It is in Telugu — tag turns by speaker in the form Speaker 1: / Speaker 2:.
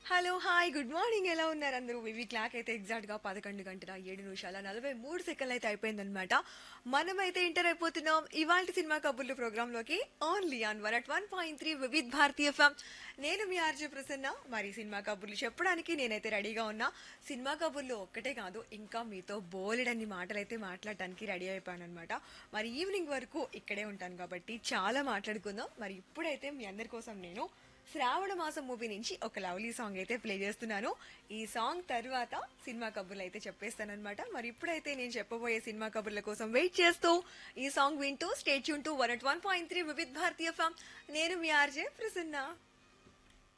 Speaker 1: హలో హాయ్ గుడ్ మార్నింగ్ ఎలా ఉన్నారు అందరూ వివి క్లాక్ అయితే ఎగ్జాక్ట్ గా పదకొండు గంటల ఏడు నిమిషాల నలభై మూడు సెకండ్లు అయితే అయిపోయిందనమాట మనమైతే ఎంటర్ అయిపోతున్నాం ఇవాళ సినిమా కబుర్లు ప్రోగ్రామ్ లోకి only on one at one point three Vividh Bharatiya FM నేను మీ ఆర్జే ప్రసన్న మరి సినిమా కబుర్లు చెప్పడానికి నేనైతే రెడీగా ఉన్నా సినిమా కబుర్లు ఒక్కటే కాదు ఇంకా మీతో బోలెడన్ని మాటలు అయితే మాట్లాడటానికి రెడీ అయిపోయాను అనమాట మరి ఈవినింగ్ వరకు ఇక్కడే ఉంటాను కాబట్టి చాలా మాట్లాడుకుందాం మరి ఇప్పుడైతే మీ అందరి కోసం నేను శ్రావణ మాసం మూవీ నుంచి ఒక లవ్లీ సాంగ్ అయితే ప్లే చేస్తున్నాను ఈ సాంగ్ తర్వాత సినిమా కబుర్లు అయితే చెప్పేస్తానన్నమాట మరి ఇప్పుడైతే నేను చెప్పబోయే సినిమా కబుర్ల కోసం వెయిట్ చేస్తూ ఈ సాంగ్ వింటూ స్టేట్ యూన్ to one at one point three Vividh Bharatiya FM నేను మీ ఆర్జే ప్రసన్న